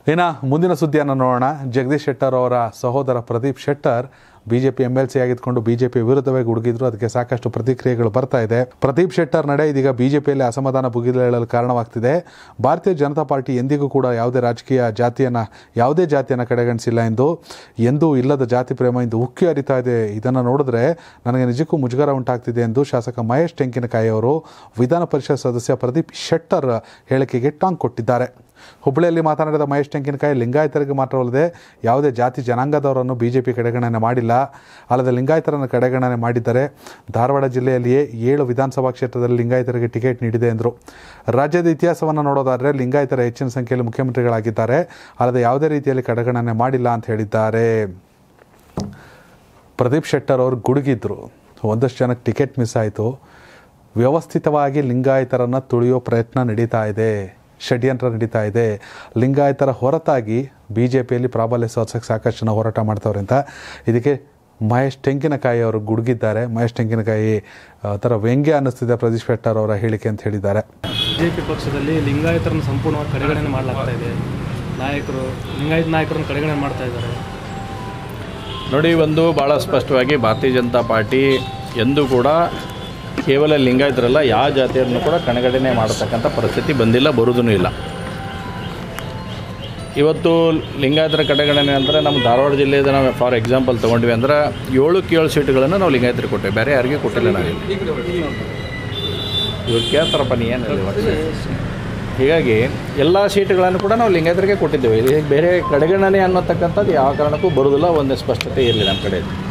ಇನ್ನು ಮುಂದಿನ ಸುದ್ದಿಯನ್ನು ನೋಡೋಣ ಜಗದೀಶ್ ಶೆಟ್ಟರ್ ಅವರ ಸಹೋದರ Pradeep Shettar BJP M L C ಆಗಿದ್ಕೊಂಡು ಬಿಜೆಪಿ ವಿರುದ್ಧವೇ ಗುಡುಗಿದ್ರು ಅದಕ್ಕೆ ಸಾಕಷ್ಟು ಪ್ರತಿಕ್ರಿಯೆಗಳು ಬರ್ತಾ ಇದೆ ಪ್ರದೀಪ್ ಶೆಟ್ಟರ್ ನಡೆ ಇದೀಗ ಬಿಜೆಪಿಯಲ್ಲಿ ಅಸಮಾಧಾನ ಭುಗಿಲೇಳಲು ಕಾರಣವಾಗ್ತಿದೆ ಭಾರತೀಯ ಜನತಾ ಪಾರ್ಟಿ ಎಂದಿಗೂ ಕೂಡ ಯಾವುದೇ ರಾಜಕೀಯ ಜಾತಿಯನ್ನು ಯಾವುದೇ ಜಾತಿಯನ್ನು ಕಡೆಗಣಿಸಿಲ್ಲ ಎಂದು ಎಂದೂ ಇಲ್ಲದ ಜಾತಿ ಪ್ರೇಮ ಇಂದು ಉಕ್ಕಿ ಹರಿತಾ ಇದೆ ಇದನ್ನು ನೋಡಿದ್ರೆ ನನಗೆ ನಿಜಕ್ಕೂ ಮುಜುಗರ ಉಂಟಾಗ್ತಿದೆ ಎಂದು ಶಾಸಕ ಮಹೇಶ್ ಟೆಂಕಿನಕಾಯಿ ಅವರು ವಿಧಾನ ಪರಿಷತ್ ಸದಸ್ಯ ಪ್ರದೀಪ್ ಶೆಟ್ಟರ್ ಹೇಳಿಕೆಗೆ ಟಾಂಗ್ ಕೊಟ್ಟಿದ್ದಾರೆ ಹುಬ್ಬಳ್ಳಿಯಲ್ಲಿ ಮಾತನಾಡಿದ ಮಹೇಶ್ ಟೆಂಕಿನಕಾಯಿ ಲಿಂಗಾಯತರಿಗೆ ಮಾತ್ರವಲ್ಲದೆ ಯಾವುದೇ ಜಾತಿ ಜನಾಂಗದವರನ್ನು ಬಿಜೆಪಿ ಕಡೆಗಣನೆ ಮಾಡಿಲ್ಲ ಅಲ್ಲದೆ ಲಿಂಗಾಯತರನ್ನು ಕಡೆಗಣನೆ ಮಾಡಿದ್ದಾರೆ ಧಾರವಾಡ ಜಿಲ್ಲೆಯಲ್ಲಿಯೇ ಏಳು ವಿಧಾನಸಭಾ ಕ್ಷೇತ್ರದಲ್ಲಿ ಲಿಂಗಾಯತರಿಗೆ ಟಿಕೆಟ್ ನೀಡಿದೆ ಎಂದರು ರಾಜ್ಯದ ಇತಿಹಾಸವನ್ನು ನೋಡೋದಾದರೆ ಲಿಂಗಾಯತರ ಹೆಚ್ಚಿನ ಸಂಖ್ಯೆಯಲ್ಲಿ ಮುಖ್ಯಮಂತ್ರಿಗಳಾಗಿದ್ದಾರೆ ಅಲ್ಲದೆ ಯಾವುದೇ ರೀತಿಯಲ್ಲಿ ಕಡೆಗಣನೆ ಮಾಡಿಲ್ಲ ಅಂತ ಹೇಳಿದ್ದಾರೆ ಪ್ರದೀಪ್ ಶೆಟ್ಟರ್ ಅವರು ಗುಡುಗಿದ್ರು ಒಂದಷ್ಟು ಜನಕ್ಕೆ ಟಿಕೆಟ್ ಮಿಸ್ ಆಯಿತು ವ್ಯವಸ್ಥಿತವಾಗಿ ಲಿಂಗಾಯತರನ್ನು ತುಳಿಯೋ ಪ್ರಯತ್ನ ನಡೀತಾ ಇದೆ ಷಡ್ಯಂತ್ರ ನಡೀತಾ ಇದೆ ಲಿಂಗಾಯತರ ಹೊರತಾಗಿ ಬಿ ಜೆ ಪಿಯಲ್ಲಿ ಪ್ರಾಬಲ್ಯ ಸಾಧಿಸೋಕ್ಕೆ ಸಾಕಷ್ಟು ಜನ ಹೋರಾಟ ಮಾಡ್ತವ್ರೆ ಅಂತ ಇದಕ್ಕೆ ಮಹೇಶ್ ಟೆಂಕಿನಕಾಯಿ ಅವರು ಗುಡುಗಿದ್ದಾರೆ ಮಹೇಶ್ ಟೆಂಕಿನಕಾಯಿ ಆ, ಥರ ವ್ಯಂಗ್ಯ ಅನ್ನಿಸ್ತಿದೆ ಪ್ರದೀಪ್ ಶೆಟ್ಟರ್ ಅವರ ಹೇಳಿಕೆ ಅಂತ ಹೇಳಿದ್ದಾರೆ ಬಿಜೆಪಿ ಪಕ್ಷದಲ್ಲಿ ಲಿಂಗಾಯತರನ್ನು ಸಂಪೂರ್ಣವಾಗಿ ಕಡೆಗಣನೆ ಮಾಡಲಾಗ್ತಾ ಇದೆ ನಾಯಕರು ಲಿಂಗಾಯತ ನಾಯಕರನ್ನು ಕಡೆಗಣನೆ ಮಾಡ್ತಾ ಇದ್ದಾರೆ ನೋಡಿ ಒಂದು ಭಾಳ ಸ್ಪಷ್ಟವಾಗಿ ಭಾರತೀಯ ಜನತಾ ಪಾರ್ಟಿ ಎಂದೂ ಕೂಡ ಕೇವಲ ಲಿಂಗಾಯತರಲ್ಲ ಯಾವ ಜಾತಿಯರನ್ನು ಕೂಡ ಕಣಗಣನೆ ಮಾಡತಕ್ಕಂಥ ಪರಿಸ್ಥಿತಿ ಬಂದಿಲ್ಲ ಬರೋದೂ ಇಲ್ಲ ಇವತ್ತು ಲಿಂಗಾಯತರ ಕಡೆಗಣನೆ ಅಂದರೆ ನಮ್ಮ ಧಾರವಾಡ ಜಿಲ್ಲೆಯಿಂದ ನಾವು ಫಾರ್ ಎಕ್ಸಾಂಪಲ್ ತೊಗೊಂಡ್ವಿ ಅಂದ್ರೆ ಏಳಕ್ಕೆ ಏಳು ಸೀಟುಗಳನ್ನು ನಾವು ಲಿಂಗಾಯತರಿಗೆ ಕೊಟ್ಟೇವೆ ಬೇರೆ ಯಾರಿಗೂ ಕೊಟ್ಟಿಲ್ಲ ನಾವಿಲ್ಲಿ ಇವ್ರು ಕೇಳ್ತಾರಪ್ಪ ನೀ ಏನು ಹೇಳಿ ಹೀಗಾಗಿ ಎಲ್ಲ ಸೀಟುಗಳನ್ನು ಕೂಡ ನಾವು ಲಿಂಗಾಯತರಿಗೆ ಕೊಟ್ಟಿದ್ದೇವೆ ಇಲ್ಲಿ ಬೇರೆ ಕಡೆಗಣನೆ ಅನ್ನತಕ್ಕಂಥದ್ದು ಯಾವ ಕಾರಣಕ್ಕೂ ಬರೋದಿಲ್ಲ ಒಂದೇ ಸ್ಪಷ್ಟತೆ ಇರಲಿ ನಮ್ಮ ಕಡೆ